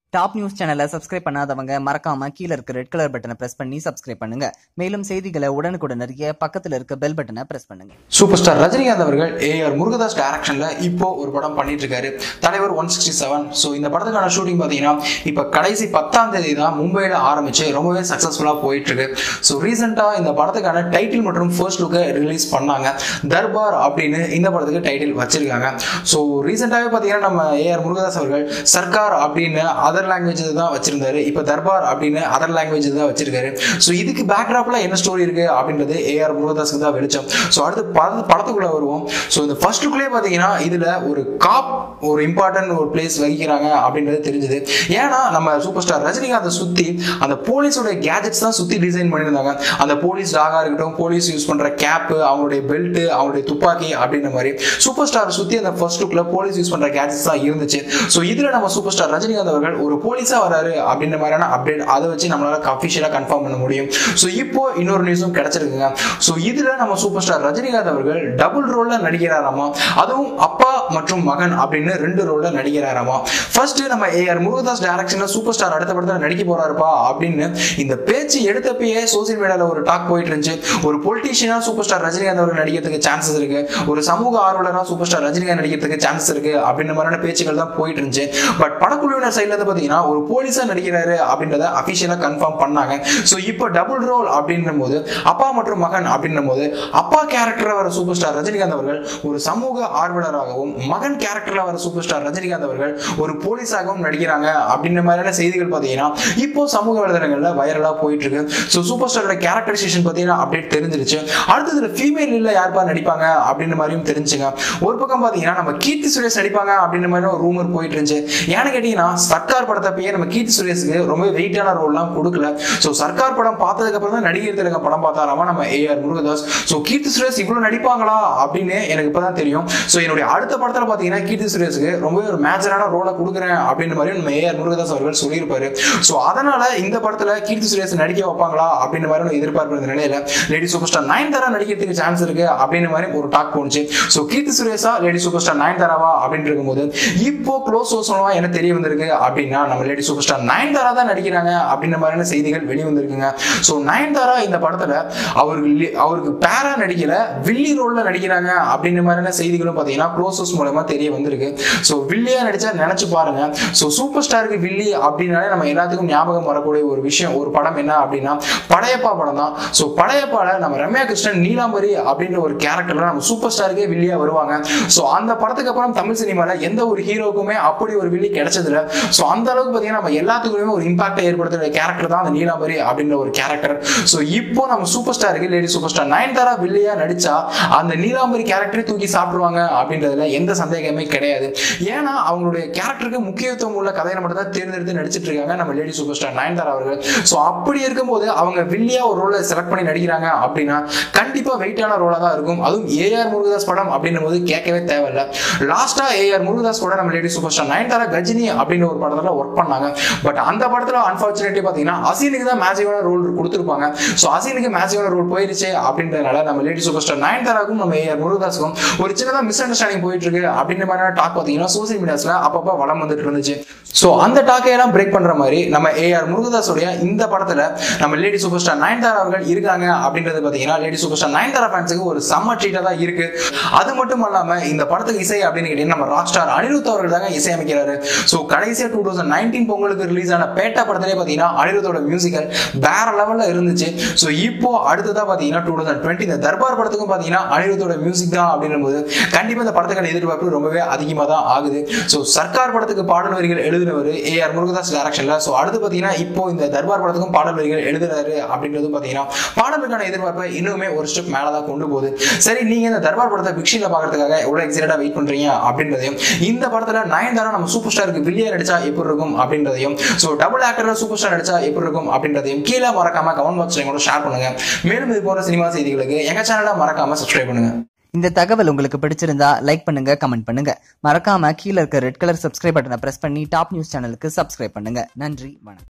top news சேனலை subscribe பண்ணாதவங்க மறக்காம கீழ இருக்க ரெட் கலர் பட்டனை பிரஸ் பண்ணி சப்ஸ்கிரைப் பண்ணுங்க மேலும் செய்திகளை உடனுக்குடன் அறிய பக்கத்துல இருக்க பெல் பட்டனை பிரஸ் பண்ணுங்க சூப்பர் ஸ்டார் ரஜினிகாந்த் அவர்கள் ஏஆர் முருகதாஸ் டைரக்ஷன்ல இப்போ ஒரு படம் பண்ணிட்டு இருக்காரு தலைவர் ஒன் சிக்ஸ்டி செவன் ஸோ இந்த படத்துக்கான ஷூட்டிங் பார்த்தீங்கன்னா இப்போ கடைசி பத்தாம் தேதி தான் மும்பையில் ஆரம்பிச்சு ரொம்பவே சக்ஸஸ்ஃபுல்லாக போயிட்டு இருக்கு ஸோ ரீசெண்டாக இந்த படத்துக்கான டைட்டில் மற்றும் ஃபர்ஸ்ட் லுக்கை ரிலீஸ் பண்ணாங்க தர்பார் அப்படின்னு இந்த படத்துக்கு டைட்டில் வச்சிருக்காங்க ஸோ ரீசெண்டாகவே பார்த்தீங்கன்னா நம்ம ஏஆர் முருகதாஸ் அவர்கள் சர்க்கார் அப்படின்னு அதர் லாங்குவேஜ் தான் வச்சிருந்தாரு இப்போ தர்பார் அப்படின்னு அதர் லாங்குவேஜ் தான் வச்சிருக்காரு ஸோ இதுக்கு பேக்ராப்ல என்ன ஸ்டோரி இருக்கு அப்படின்றது ஏஆர் முருகதாஸ்க்கு தான் வெளிச்சம் ஸோ அடுத்து பட படத்துக்குள்ள வருவோம் ஸோ இந்த ஃபர்ஸ்ட் லுக்லேயே பார்த்தீங்கன்னா இதுல ஒரு காப் ஒரு இம்பார்ட்டன்ட் ஒரு பிளேஸ் வகிக்கிறாங்க அப்படின்றது தெரிஞ்சது ஏன்னா நம்ம சூப்பர் ஸ்டார் ரஜினிகாந்தை சுத்தி அந்த போலீஸோட கேஜெட்ஸ் தான் சுத்தி டிசைன் பண்ணியிருந்தாங்க அந்த போலீஸ் டாகா இருக்கட்டும் போலீஸ் யூஸ் பண்ற கேப் அவங்களுடைய பெல்ட் அவங்களுடைய துப்பாக்கி அப்படின்ற மாதிரி சூப்பர் ஸ்டார் சுத்தி அந்த ஃபர்ஸ்ட் லுக்ல போலீஸ் யூஸ் பண்ற கேஜெட்ஸ் தான் இருந்துச்சு ஸோ இதுல நம்ம சூப்பர் ஸ்டார் ரஜினிகாந்த் அவர்கள் ஒரு போலீஸா வராரு அப்படின்ற மாதிரியான அப்டேட் அதை வச்சு நம்மளால அஃபிஷியலா கன்ஃபார்ம் பண்ண முடியும் ஸோ இப்போ இன்னொரு நியூஸும் கிடைச்சிருக்குங்க ஸோ இதுல நம்ம சூப்பர் ஸ்டார் ரஜினிகாந்த் அவர்கள் டபுள் ரோல்ல நடிக்கிறாராமா அதுவும் அப்பா மற்றும் மகன் அப்படின்னு ரெண்டு ரோல்ல நடிக்கிறாராமா ஃபர்ஸ்ட் நம்ம ஏஆர் முருகதாஸ் டைரக்ஷன்ல சூப்பர் ஸ்டார் அடுத்த படத்துல நடிக்க போறாருப்பா அப்படின்னு இந்த பேச்சு எடுத்தப்பயே சோசியல் மீடியால ஒரு டாக் போயிட்டு இருந்துச்சு ஒரு பொலிட்டீஷியனா சூப்பர் ஸ்டார் ரஜினிகாந்த் அவர்கள் நடிக்கிறதுக்கு சான்சஸ் இருக்கு ஒரு சமூக ஆர்வலரா சூப்பர் ஸ்டார் ரஜினிகாந்த் நடிக்கிறதுக்கு சான்சஸ் இருக்கு அப்படின்ற மாதிரியான பேச்சுகள் தான் போயிட்டு இருந்துச்சு பட் படக்குழுவினர் சைட்ல இருந்து பாத்தீங்கன்னா ஒரு போலீஸா நடிக்கிறாரு அப்படின்றத அபிஷியலா கன்ஃபார்ம் பண்ணாங்க ஸோ இப்போ டபுள் ரோல் அப்படின்ற போது அப்பா மற்றும் மகன் அப்படின்ற போது அப்பா கேரக்டர் வர சூப்பர் ஸ்டார் ரஜினிகாந்த் அவர்கள் ஒரு சமூக ஆர்வலராகவும் மகன் கேரக்டர்ல வர சூப்பர் ஸ்டார் ரஜினிகாந்த் அவர்கள் ஒரு போலீஸாகவும் நடிக்கிறாங்க அப்படின்ற மாதிரியான செய்திகள் பார்த்தீங்கன்னா இப்போ சமூக வலைதளங்கள்ல வைரலா போயிட்டு இருக்கு ஸோ சூப்பர் ஸ்டாரோட கேரக்டரைசேஷன் பார்த்தீங்கன்னா அப்டேட் தெரிஞ்சிருச்சு அடுத்ததுல ஃபீமேல் இல்ல யார்ப்பா நடிப்பாங்க அப்படின்ற மாதிரியும் தெரிஞ்சுங்க ஒரு பக்கம் பார்த்தீங்கன்னா நம்ம கீர்த்தி சுரேஷ் நடிப்பாங்க அப்படின்ற மாதிரி ஒரு ரூமர் போயிட்டு இருந்துச்சு ஏன்னு கேட்டீங்கன்னா சர்க்கார் படத்தப்பயே நம்ம கீர்த்தி சுரேஷ்க்கு ரொம்ப வெயிட்டான ரோல்லாம் கொடுக்கல ஸோ சர்க்கார் படம் பார்த்ததுக்கு அப்புறம் தான் நடிகர் திலகம் படம் பார்த்தாராமா நம்ம ஏஆர் முருகதாஸ் ஸோ கீர்த்தி சுரேஷ் இவ்வளவு நடிப்பாங்களா அப்படின்னு எனக்கு இப்பதான் தெரியும் ஸோ என்னுடைய அடுத்த படத்துல பாத்தீங்கன்னா கீர்த்தி சுரேஷ்க்கு ரொம்பவே ஒரு மேஜரான ரோலை கொடுக்குறேன் அப்படின்ற மாதிரி நம்ம ஏஆர் முருகதாஸ் அவர்கள் சொல்லியிருப்பாரு ஸோ அதனால இந்த படத்துல கீர்த்தி சுரேஷ் நடிக்க வைப்பாங்களா அப்படின்ற மாதிரி ஒரு எதிர்பார்ப்பு இருந்த நிலையில லேடி சூப்பர் ஸ்டார் நயன்தாரா நடிக்கிறதுக்கு சான்ஸ் இருக்கு அப்படின்ற மாதிரி ஒரு டாக் போனுச்சு ஸோ கீர்த்தி சுரேஷா லேடி சூப்பர் ஸ்டார் நயன்தாராவா அப்படின்னு இருக்கும்போது இப்போ க்ளோஸ் சோசனவா என்ன தெரிய வந்திருக்கு அப்படின்னா நம்ம லேடி சூப்பர் ஸ்டார் நயன்தாரா தான் நடிக்கிறாங்க அப்படின்ற மாதிரியான செய்திகள் வெளிவந்திருக்குங்க ஸோ நயன்தாரா இந்த படத்துல அவருக்கு லி- அவருக்கு பேரா நடிக்கல வில்லி ரோல்ல நடிக்கிறாங்க அப்படின்ற மாதிரியான செய்திகளும் பார்த்தீங்கன்னா க்ளோசஸ் மூலமா தெரிய வந்திருக்கு ஸோ வில்லியா நடிச்சா நினைச்சு பாருங்க ஸோ சூப்பர் ஸ்டாருக்கு வில்லி அப்படின்னாலே நம்ம எல்லாத்துக்கும் ஞாபகம் வரக்கூடிய ஒரு விஷயம் ஒரு படம் என்ன அப்படின்னா படையப்பா படம் தான் ஸோ படையப்பால நம்ம ரம்யா கிருஷ்ணன் நீலாம்பரி அப்படின்ற ஒரு கேரக்டர்ல நம்ம சூப்பர் ஸ்டாருக்கே வில்லியா வருவாங்க ஸோ அந்த படத்துக்கு அப்புறம் தமிழ் சினிமால எந்த ஒரு ஹீரோக்குமே அப்படி ஒரு வில்லி கிடைச்சதில்ல ஸோ அந்த அளவுக்கு பார்த்தீங்கன்னா நம்ம எல்லாத்துக்குமே ஒரு இம்பாக்டை ஏற்படுத்துற கேரக்டர் தான் அந்த நீலாம்பரி அப்படின்ற ஒரு கேரக்டர் ஸோ இப்போ நம்ம சூப்பர் ஸ்டாருக்கு லேடி சூப்பர் ஸ்டார் நயன்தாரா வில்லியா நடிச்சா அந்த நீலாம்பரி கேரக்டரை தூக்கி சாப்பிடுவாங்க அப்படின்றதுல எந்த சந்தேகமே கிடையாது ஏன்னா அவங்களுடைய கேரக்டருக்கு முக்கியத்துவம் உள்ள கதையை மட்டும் தான் தேர்ந்தெடுத்து நடிச்சிட்டு இருக்காங்க நம்ம லேடி சூப்பர் ஸ்டார் நயன்தாரா அவர்கள் ஸோ அப்படி இருக்கும்போது அவங்க வில்லியா ஒரு ரோலை செலக்ட் பண்ணி நடிக்கிறாங்க அப்படின்னா கண்டிப்பா வெயிட்டான ரோலா தான் இருக்கும் அதுவும் ஏஆர் முருகதாஸ் படம் அப்படின்னும் போது கேட்கவே தேவையில்ல லாஸ்டா ஏஆர் முருகதாஸ் கூட நம்ம lady super star Nayanthara Ghajini அப்படின்னு ஒரு படத்துல ஒர்க் பண்ணாங்க பட் அந்த படத்துல அன்பார்ச்சுனேட்லி பாத்தீங்கன்னா அசீனுக்கு தான் மேஜிக்கான ரோல் கொடுத்துருப்பாங்க ஸோ அசீனுக்கு மேஜிக்கான ரோல் போயிருச்சு அப்படின்றதுனால நம்ம லேடி சூப்பர் ஸ்டார் நயன்தாராக்கும் நம்ம ஏஆர் முருகதாஸுக்கும் ஒரு சின்னதா மிஸ் அண்டர்ஸ்டாண்டிங் போயிட்டு இருக்கு அப்படின்ற மாதிரியான டாக் பாத்தீங்கன்னா சோசியல் மீடியாஸ்ல அப்பப்போ வளம் வந்துட்டு இருந்துச்சு ஸோ அந்த டாக்கை எல்லாம் பிரேக் பண்ற மாதிரி நம்ம ஏஆர் முருகதாஸுடைய இந்த படத்துல நம்ம லேடி சூப்பர் ஸ்டார் நயன்தாரா அவர்கள் இருக்காங்க அப்படின்றது பாத்தீங்கன்னா லேடி சூப்பர் ஸ்டார் நயன்தாரா ஃபேன்ஸுக்கு ஒரு செம்ம ட்ரீட்டா தான் இருக்கு அது மட்டும் இல்லாம இந்த படத்துக்கு இசை அப்படின்னு கேட்டீங்கன்னா நம்ம ராக் ஸ்டார் அனிருத் அவர்கள் தாங்க இசையமைக்கிறாரு ஸோ கடைசியா டூ தௌசண்ட் நைன்டீன் பொங்கலுக்கு ரிலீஸ் ஆன பேட்டா படத்திலே பாத்தீங்கன்னா அனிருத்தோட மியூசிக்கல் வேற லெவல்ல இருந்துச்சு ஸோ இப்போ அடுத்ததா பாத்தீங்கன்னா டூ தௌசண்ட் டுவெண்ட்டி இந்த தர்பார் படத்துக்கும் பாத்தீங்கன்னா அனிருத்தோட மியூசிக் தான் அப்படின்னும் போது கண்டிப்பா இந்த படத்துக்கான எதிர்பார்ப்பு ரொம்பவே அதிகமா தான் ஆகுது ஸோ சர்க்கார் படத்துக்கு பாடல் வரிகள் எழுதினவர் ஏஆர் முருகதாஸ் டைரக்ஷன்ல ஸோ அடுத்து பாத்தீங்கன்னா இப்போ இந்த தர்பார் படத்துக்கும் பாடல் வரிகள் எழுதுறாரு அப்படின்றதும் பாத்தீங்கன்னா பாடலுக்கான எதிர்பார்ப்பை இன்னுமே ஒரு ஸ்டெப் மேல தான் கொண்டு போகுது சரி நீங்க இந்த தர்பார் படத்தை பிக்ஷில பாக்குறதுக்காக எவ்வளவு எக்ஸைட்டடா வெயிட் பண்றீங்க அப்படின்றதையும் இந்த படத்துல நயன்தாரா நம்ம சூப்பர் ஸ்டாருக்கு வில்லியா நடிச்சா எப்படி இருக்கும் அப்படின்றதையும் ஸோ டபுள் ஆக்டர்ல சூப்பர் ஸ்டார் நடிச்சா எப்படி இருக்கும் அப்படின்றதையும் கீழே மறக்காம கமெண்ட் பாக்ஸ்ல கூட ஷேர் பண்ணுங்க மேலும் இது போன்ற சினிமா செய்திகளுக்கு எங்க சேனலை மறக்காம சப்ஸ்கிரைப் பண்ணுங்க இந்த தகவல் உங்களுக்கு பிடிச்சிருந்தா லைக் பண்ணுங்க கமெண்ட் பண்ணுங்க மறக்காம கீழ இருக்க ரெட் கலர் சப்ஸ்கிரைப் பட்டனை பிரஸ் பண்ணி டாப் நியூஸ் சேனலுக்கு சப்ஸ்கிரைப் பண்ணுங்க நன்றி வணக்கம்